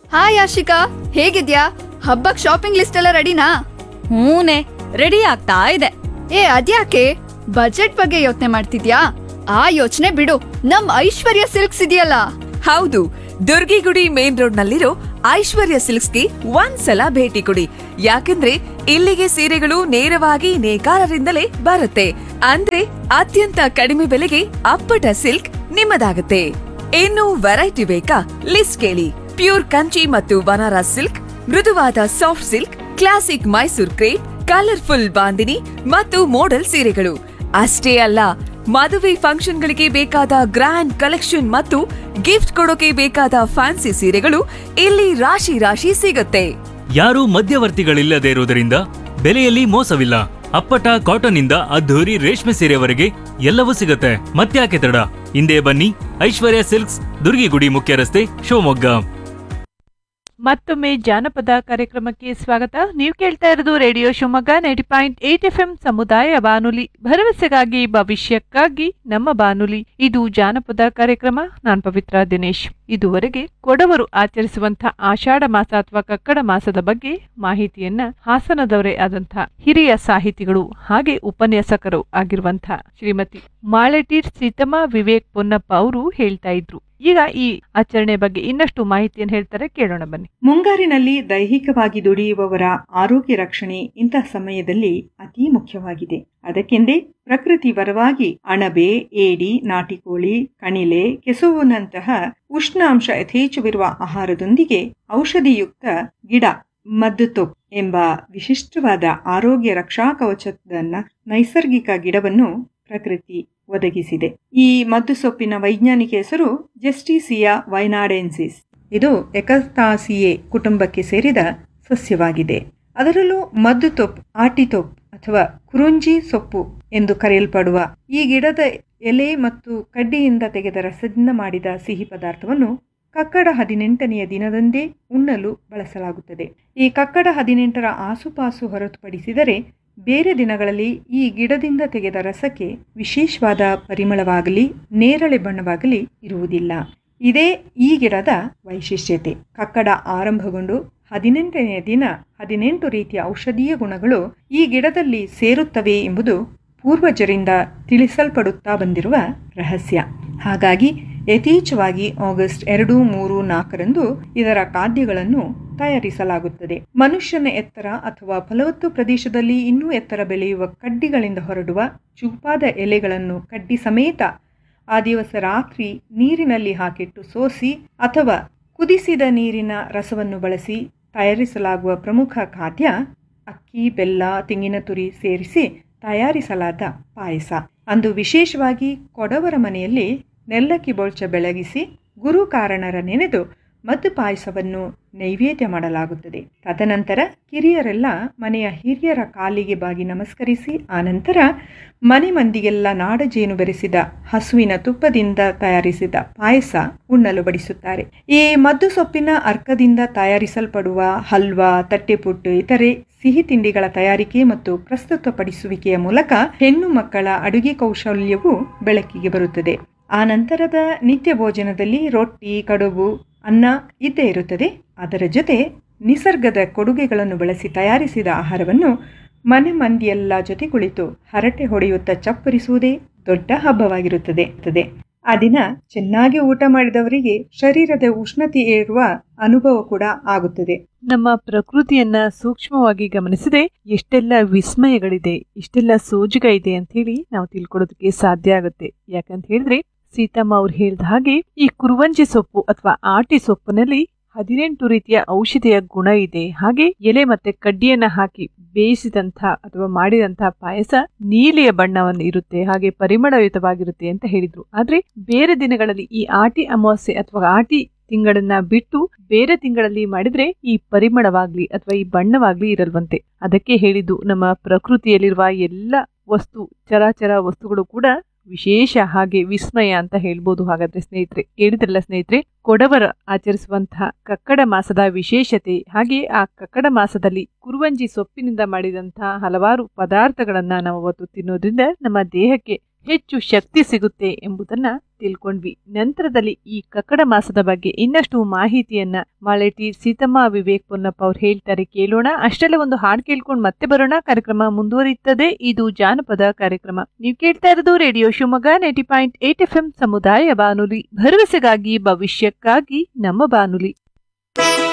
Hi Ashika ಹೇಗಿದ್ಯಾ ಹಬ್ಬಕ್ shopping list ಎಲ್ಲ ರೆಡಿನಾ ಹೂನೆ ರೆಡಿ ಆಗ್ತಾ ಇದೆ ಏ ಅದ್ಯಾಕೆ ಬಜೆಟ್ ಬಗ್ಗೆ ಯೋಚನೆ ಮಾಡ್ತಿದ್ಯಾ ಆ ಯೋಚನೆ ಬಿಡು ನಮ್ ಐಶ್ವರ್ಯ ಸಿಲ್ಕ್ಸ್ ಇದೆಯಲ್ಲ ಹೌದು ದುರ್ಗಿಗುಡಿ ಮೇನ್ ರೋಡ್ ನಲ್ಲಿರೋ ಐಶ್ವರ್ಯ ಸಿಲ್ಕ್ಸ್ಗೆ ಒಂದ್ಸಲ ಭೇಟಿ ಕೊಡಿ ಯಾಕಂದ್ರೆ ಇಲ್ಲಿಗೆ ಸೀರೆಗಳು ನೇರವಾಗಿ ನೇಕಾರರಿಂದಲೇ ಬರುತ್ತೆ ಅಂದ್ರೆ ಅತ್ಯಂತ ಕಡಿಮೆ ಬೆಲೆಗೆ ಅಪ್ಪಟ ಸಿಲ್ಕ್ ನಿಮ್ಮದಾಗುತ್ತೆ ಇನ್ನು ವೆರೈಟಿ ಬೇಕಾ ಲಿಸ್ಟ್ ಕೇಳಿ ಪ್ಯೂರ್ ಕಂಚಿ ಮತ್ತು ಬನಾರಸ್ ಸಿಲ್ಕ್ ಮೃದುವಾದ soft silk classic Mysore crepe colourful bandhani ಮತ್ತು ಮೋಡಲ್ ಸೀರೆಗಳು ಅಷ್ಟೇ ಅಲ್ಲ ಮದುವೆ ಫಂಕ್ಷನ್ಗಳಿಗೆ ಬೇಕಾದ ಗ್ರ್ಯಾಂಡ್ ಕಲೆಕ್ಷನ್ ಮತ್ತು ಗಿಫ್ಟ್ ಕೊಡೋಕೆ ಬೇಕಾದ ಫ್ಯಾನ್ಸಿ ಸೀರೆಗಳು ಇಲ್ಲಿ ರಾಶಿ ರಾಶಿ ಸಿಗುತ್ತೆ ಯಾರೂ ಮಧ್ಯವರ್ತಿಗಳಿಲ್ಲದೆ ಇರುವುದರಿಂದ ಬೆಲೆಯಲ್ಲಿ ಮೋಸವಿಲ್ಲ ಅಪ್ಪಟ ಕಾಟನ್ ಇಂದ ಅದ್ಧೂರಿ ರೇಷ್ಮೆ ಸೀರೆವರೆಗೆ ಎಲ್ಲವೂ ಸಿಗುತ್ತೆ ಮತ್ತ್ಯಾಕೆ ತಡ ಹಿಂದೆ ಬನ್ನಿ ಐಶ್ವರ್ಯ ಸಿಲ್ಕ್ಸ್ ದುರ್ಗಿಗುಡಿ ಮುಖ್ಯ ರಸ್ತೆ ಶಿವಮೊಗ್ಗ ಮತ್ತೊಮ್ಮೆ ಜಾನಪದ ಕಾರ್ಯಕ್ರಮಕ್ಕೆ ಸ್ವಾಗತ ನೀವು ಕೇಳ್ತಾ ಇರೋದು radio Shivamogga ninety point eight F M ಸಮುದಾಯ ಬಾನುಲಿ ಭರವಸೆಗಾಗಿ ಭವಿಷ್ಯಕ್ಕಾಗಿ ನಮ್ಮ ಬಾನುಲಿ ಇದು ಜಾನಪದ ಕಾರ್ಯಕ್ರಮ ನಾನ್ ಪವಿತ್ರ ದಿನೇಶ್ ಇದುವರೆಗೆ ಕೊಡವರು ಆಚರಿಸುವಂತ ಆಷಾಢ ಮಾಸ ಅಥವಾ ಕಕ್ಕಡ ಮಾಸದ ಬಗ್ಗೆ ಮಾಹಿತಿಯನ್ನ ಹಾಸನದವರೇ ಆದಂಥ ಹಿರಿಯ ಸಾಹಿತಿಗಳು ಹಾಗೆ ಉಪನ್ಯಾಸಕರು ಆಗಿರುವಂತ ಶ್ರೀಮತಿ ಮಾಳೆಟೀರ್ ಸೀತಮ್ಮ ವಿವೇಕ್ ಪೊನ್ನಪ್ಪ ಅವರು ಹೇಳ್ತಾ ಇದ್ರು ಈಗ ಈ ಆಚರಣೆ ಬಗ್ಗೆ ಇನ್ನಷ್ಟು ಮಾಹಿತಿಯನ್ನು ಹೇಳ್ತಾರೆ ಕೇಳೋಣ ಬನ್ನಿ ಮುಂಗಾರಿನಲ್ಲಿ ದೈಹಿಕವಾಗಿ ದುಡಿಯುವವರ ಆರೋಗ್ಯ ರಕ್ಷಣೆ ಇಂತಹ ಸಮಯದಲ್ಲಿ ಅತಿ ಮುಖ್ಯವಾಗಿದೆ ಅದಕ್ಕೆಂದೇ ಪ್ರಕೃತಿ ವರವಾಗಿ ಅಣಬೆ ಏಡಿ ನಾಟಿಕೋಳಿ ಕಣಿಲೆ ಕೆಸುವಿನಂತಹ ಉಷ್ಣಾಂಶ ಯಥೇಚ್ಛವಿರುವ ಆಹಾರದೊಂದಿಗೆ ಔಷಧಿಯುಕ್ತ ಗಿಡ ಮದ್ದುತೊಪ್ ಎಂಬ ವಿಶಿಷ್ಟವಾದ ಆರೋಗ್ಯ ರಕ್ಷಾ ಕವಚದನ್ನ ನೈಸರ್ಗಿಕ ಗಿಡವನ್ನು ಪ್ರಕೃತಿ ಒದಗಿಸಿದೆ ಈ ಮದ್ದು ಸೊಪ್ಪಿನ ವೈಜ್ಞಾನಿಕ ಹೆಸರು ಜಸ್ಟಿಸಿಯಾ ವೈನಾಡೆನ್ಸಿಸ್ ಇದು ಎಕತಾಸಿಯೆ ಕುಟುಂಬಕ್ಕೆ ಸೇರಿದ ಸಸ್ಯವಾಗಿದೆ ಅದರಲ್ಲೂ ಮದ್ದುತೊಪ್ ಆಟಿತೊಪ್ ಅಥವಾ ಕುರುಂಜಿ ಸೊಪ್ಪು ಎಂದು ಕರೆಯಲ್ಪಡುವ ಈ ಗಿಡದ ಎಲೆ ಮತ್ತು ಕಡ್ಡಿಯಿಂದ ತೆಗೆದ ರಸದಿಂದ ಮಾಡಿದ ಸಿಹಿ ಪದಾರ್ಥವನ್ನು ಕಕ್ಕಡ ಹದಿನೆಂಟನೆಯ ದಿನದಂದೇ ಉಣ್ಣಲು ಬಳಸಲಾಗುತ್ತದೆ ಈ ಕಕ್ಕಡ ಹದಿನೆಂಟರ ಆಸುಪಾಸು ಹೊರತುಪಡಿಸಿದರೆ ಬೇರೆ ದಿನಗಳಲ್ಲಿ ಈ ಗಿಡದಿಂದ ತೆಗೆದ ರಸಕ್ಕೆ ವಿಶೇಷವಾದ ಪರಿಮಳವಾಗಲಿ ನೇರಳೆ ಬಣ್ಣವಾಗಲಿ ಇರುವುದಿಲ್ಲ ಇದೇ ಈ ಗಿಡದ ವೈಶಿಷ್ಟ್ಯತೆ ಕಕ್ಕಡ ಆರಂಭಗೊಂಡು ಹದಿನೆಂಟನೆಯ ದಿನ ಹದಿನೆಂಟು ರೀತಿಯ ಔಷಧೀಯ ಗುಣಗಳು ಈ ಗಿಡದಲ್ಲಿ ಸೇರುತ್ತವೆ ಎಂಬುದು ಪೂರ್ವಜರಿಂದ ತಿಳಿಸಲ್ಪಡುತ್ತಾ ಬಂದಿರುವ ರಹಸ್ಯ ಹಾಗಾಗಿ ಯಥೇಚ್ಛವಾಗಿ ಆಗಸ್ಟ್ ಎರಡು ಮೂರು ನಾಲ್ಕರಂದು ಇದರ ಖಾದ್ಯಗಳನ್ನು ತಯಾರಿಸಲಾಗುತ್ತದೆ ಮನುಷ್ಯನ ಎತ್ತರ ಅಥವಾ ಫಲವತ್ತು ಪ್ರದೇಶದಲ್ಲಿ ಇನ್ನೂ ಎತ್ತರ ಬೆಳೆಯುವ ಕಡ್ಡಿಗಳಿಂದ ಹೊರಡುವ ಚೂಪಾದ ಎಲೆಗಳನ್ನು ಕಡ್ಡಿ ಸಮೇತ ಆ ದಿವಸ ರಾತ್ರಿ ನೀರಿನಲ್ಲಿ ಹಾಕಿಟ್ಟು ಸೋಸಿ ಅಥವಾ ಕುದಿಸಿದ ನೀರಿನ ರಸವನ್ನು ಬಳಸಿ ತಯಾರಿಸಲಾಗುವ ಪ್ರಮುಖ ಖಾದ್ಯ ಅಕ್ಕಿ ಬೆಲ್ಲ ತೆಂಗಿನ ತುರಿ ಸೇರಿಸಿ ತಯಾರಿಸಲಾದ ಪಾಯಸ ಅಂದು ವಿಶೇಷವಾಗಿ ಕೊಡವರ ಮನೆಯಲ್ಲಿ ನೆಲ್ಲಕ್ಕಿ ಬೊಳ್ಚ ಬೆಳಗಿಸಿ ಗುರು ಕಾರಣರ ನೆನೆದು ಮದ್ದು ಪಾಯಸವನ್ನು ನೈವೇದ್ಯ ಮಾಡಲಾಗುತ್ತದೆ ತದನಂತರ ಕಿರಿಯರೆಲ್ಲ ಮನೆಯ ಹಿರಿಯರ ಕಾಲಿಗೆ ಬಾಗಿ ನಮಸ್ಕರಿಸಿ ಆನಂತರ ಮನೆ ಮಂದಿಗೆಲ್ಲ ನಾಡಜೇನು ಬೆರೆಸಿದ ಹಸುವಿನ ತುಪ್ಪದಿಂದ ತಯಾರಿಸಿದ ಪಾಯಸ ಉಣ್ಣಲು ಬಡಿಸುತ್ತಾರೆ ಈ ಮದ್ದು ಸೊಪ್ಪಿನ ಅರ್ಕದಿಂದ ತಯಾರಿಸಲ್ಪಡುವ ಹಲ್ವಾ ತಟ್ಟೆಪುಟ್ಟು ಇತರೆ ಸಿಹಿ ತಿಂಡಿಗಳ ತಯಾರಿಕೆ ಮತ್ತು ಪ್ರಸ್ತುತಪಡಿಸುವಿಕೆಯ ಮೂಲಕ ಹೆಣ್ಣು ಮಕ್ಕಳ ಅಡುಗೆ ಕೌಶಲ್ಯವು ಬೆಳಕಿಗೆ ಬರುತ್ತದೆ ಆ ನಂತರದ ನಿತ್ಯ ಭೋಜನದಲ್ಲಿ ರೊಟ್ಟಿ ಕಡುಬು ಅನ್ನ ಇದ್ದೇ ಇರುತ್ತದೆ ಅದರ ಜೊತೆ ನಿಸರ್ಗದ ಕೊಡುಗೆಗಳನ್ನು ಬಳಸಿ ತಯಾರಿಸಿದ ಆಹಾರವನ್ನು ಮನೆ ಮಂದಿಯೆಲ್ಲ ಜೊತೆ ಕುಳಿತು ಹರಟೆ ಹೊಡೆಯುತ್ತಾ ಚಪ್ಪರಿಸುವುದೇ ದೊಡ್ಡ ಹಬ್ಬವಾಗಿರುತ್ತದೆ ಇರುತ್ತದೆ. ಆ ದಿನ ಚೆನ್ನಾಗಿ ಊಟ ಮಾಡಿದವರಿಗೆ ಶರೀರದ ಉಷ್ಣತೆ ಏರುವ ಅನುಭವ ಕೂಡ ಆಗುತ್ತದೆ ನಮ್ಮ ಪ್ರಕೃತಿಯನ್ನ ಸೂಕ್ಷ್ಮವಾಗಿ ಗಮನಿಸಿದೆ ಎಷ್ಟೆಲ್ಲ ವಿಸ್ಮಯಗಳಿದೆ ಇಷ್ಟೆಲ್ಲ ಸೋಜಿಗ ಇದೆ ಅಂತ ಹೇಳಿ ನಾವು ತಿಳ್ಕೊಡೋದಕ್ಕೆ ಸಾಧ್ಯ ಆಗುತ್ತೆ ಯಾಕಂತ ಹೇಳಿದ್ರೆ ಸೀತಮ್ಮ ಅವ್ರು ಹೇಳಿದ ಹಾಗೆ ಈ ಕುರುವಂಜಿ ಸೊಪ್ಪು ಅಥವಾ ಆಟಿ ಸೊಪ್ಪಿನಲ್ಲಿ ಹದಿನೆಂಟು ರೀತಿಯ ಔಷಧಿಯ ಗುಣ ಇದೆ ಹಾಗೆ ಎಲೆ ಮತ್ತೆ ಕಡ್ಡಿಯನ್ನ ಹಾಕಿ ಬೇಯಿಸಿದಂಥ ಅಥವಾ ಮಾಡಿದಂತಹ ಪಾಯಸ ನೀಲಿಯ ಬಣ್ಣವನ್ನು ಇರುತ್ತೆ ಹಾಗೆ ಪರಿಮಳಯುತವಾಗಿರುತ್ತೆ ಅಂತ ಹೇಳಿದ್ರು ಆದ್ರೆ ಬೇರೆ ದಿನಗಳಲ್ಲಿ ಈ ಆಟಿ ಅಮಾವಾಸ್ಯೆ ಅಥವಾ ಆಟಿ ತಿಂಗಳನ್ನ ಬಿಟ್ಟು ಬೇರೆ ತಿಂಗಳಲ್ಲಿ ಮಾಡಿದ್ರೆ ಈ ಪರಿಮಳವಾಗ್ಲಿ ಅಥವಾ ಈ ಬಣ್ಣವಾಗ್ಲಿ ಇರಲ್ವಂತೆ ಅದಕ್ಕೆ ಹೇಳಿದ್ದು ನಮ್ಮ ಪ್ರಕೃತಿಯಲ್ಲಿರುವ ಎಲ್ಲ ವಸ್ತು ಚರಾಚರ ವಸ್ತುಗಳು ಕೂಡ ವಿಶೇಷ ಹಾಗೆ ವಿಸ್ಮಯ ಅಂತ ಹೇಳ್ಬೋದು ಹಾಗಾದ್ರೆ ಸ್ನೇಹಿತರೆ ಕೇಳಿದ್ರಲ್ಲ ಸ್ನೇಹಿತರೆ ಕೊಡವರ ಆಚರಿಸುವಂತಹ ಕಕ್ಕಡ ಮಾಸದ ವಿಶೇಷತೆ ಹಾಗೆ ಆ ಕಕ್ಕಡ ಮಾಸದಲ್ಲಿ ಕುರುವಂಜಿ ಸೊಪ್ಪಿನಿಂದ ಮಾಡಿದಂತಹ ಹಲವಾರು ಪದಾರ್ಥಗಳನ್ನ ನಾವು ಅವತ್ತು ತಿನ್ನೋದ್ರಿಂದ ನಮ್ಮ ದೇಹಕ್ಕೆ ಹೆಚ್ಚು ಶಕ್ತಿ ಸಿಗುತ್ತೆ ಎಂಬುದನ್ನ ತಿಳ್ಕೊಂಡ್ವಿ ನಂತರದಲ್ಲಿ ಈ ಕಕ್ಕಡ ಮಾಸದ ಬಗ್ಗೆ ಇನ್ನಷ್ಟು ಮಾಹಿತಿಯನ್ನ ಮಾಳೆಟಿ ಸೀತಮ್ಮ ವಿವೇಕ್ ಪೊನ್ನಪ್ಪ ಅವ್ರು ಹೇಳ್ತಾರೆ ಕೇಳೋಣ ಅಷ್ಟೆಲ್ಲ ಒಂದು ಹಾಡು ಕೇಳ್ಕೊಂಡು ಮತ್ತೆ ಬರೋಣ ಕಾರ್ಯಕ್ರಮ ಮುಂದುವರಿಯುತ್ತದೆ ಇದು ಜಾನಪದ ಕಾರ್ಯಕ್ರಮ ನೀವು ಕೇಳ್ತಾ ಇರೋದು radio Shivamogga ninety point eight F M ಸಮುದಾಯ ಬಾನುಲಿ ಭರವಸೆಗಾಗಿ ಭವಿಷ್ಯಕ್ಕಾಗಿ ನಮ್ಮ ಬಾನುಲಿ